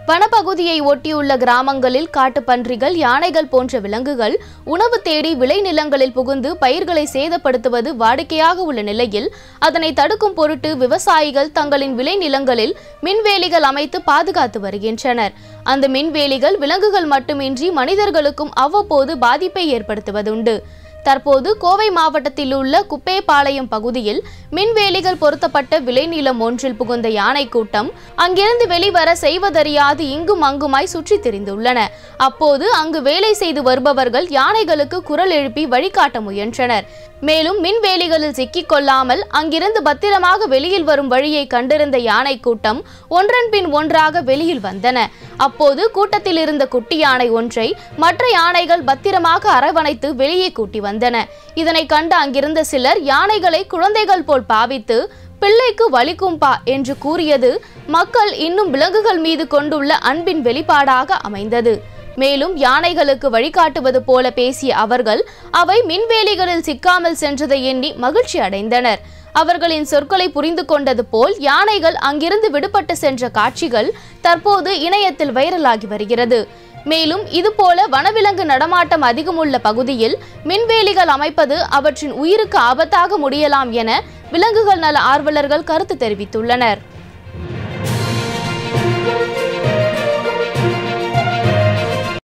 வனப்பகுதியை ஒட்டியுள்ள கிராமங்களில் காட்டுப்பன்றிகள் யானைகள் போன்ற விலங்குகள் உணவு தேடி விளைநிலங்களில் புகுந்து பயிர்களை சேதப்படுத்துவது வாடிக்கையாக உள்ள நிலையில் அதனை தடுக்கும் பொருட்டு விவசாயிகள் தங்களின் விளைநிலங்களில் மின்வேலிகள் அமைத்து பாதுகாத்து வருகின்றனர் அந்த மின்வேலிகள் விலங்குகள் மட்டுமின்றி மனிதர்களுக்கும் அவ்வப்போது பாதிப்பை ஏற்படுத்துவதுண்டு தற்போது கோவை மாவட்டத்தில் உள்ள குப்பேபாளையம் பகுதியில் மின்வேலிகள் பொருத்தப்பட்ட விளைநிலம் ஒன்றில் புகுந்த யானை கூட்டம் அங்கிருந்து வெளிவர செய்வதறியாது இங்கும் அங்குமாய் சுற்றித் திரிந்துள்ளன அப்போது அங்கு வேலை செய்து வருபவர்கள் யானைகளுக்கு குரல் எழுப்பி வழிகாட்ட முயன்றனர் மேலும் மின்வேலிகளில் சிக்கிக் கொள்ளாமல் அங்கிருந்து பத்திரமாக வெளியில் வரும் வழியை கண்டிருந்த யானை கூட்டம் ஒன்றன் பின் ஒன்றாக வெளியில் வந்தன அப்போது கூட்டத்தில் இருந்த குட்டி யானை ஒன்றை மற்ற யானைகள் பத்திரமாக அரவணைத்து வெளியே கூட்டி வந்தன இதனை கண்டு அங்கிருந்த சிலர் யானைகளை குழந்தைகள் போல் பாவித்து பிள்ளைக்கு வலிக்கும்பா என்று கூறியது மக்கள் இன்னும் விலங்குகள் மீது கொண்டுள்ள அன்பின் வெளிப்பாடாக அமைந்தது மேலும் யானைகளுக்கு வழிகாட்டுவது போல பேசிய அவர்கள் அவை மின்வேலிகளில் சிக்காமல் சென்றதை எண்ணி மகிழ்ச்சி அடைந்தனர் அவர்களின் சொற்களை புரிந்து கொண்டது போல் யானைகள் அங்கிருந்து விடுபட்டு சென்ற காட்சிகள் தற்போது இணையத்தில் வைரலாகி வருகிறது மேலும் இதுபோல வனவிலங்கு நடமாட்டம் அதிகமுள்ள பகுதியில் மின்வேலிகள் அமைப்பது அவற்றின் உயிருக்கு ஆபத்தாக முடியலாம் என விலங்குகள் நல ஆர்வலர்கள் கருத்து தெரிவித்துள்ளனர்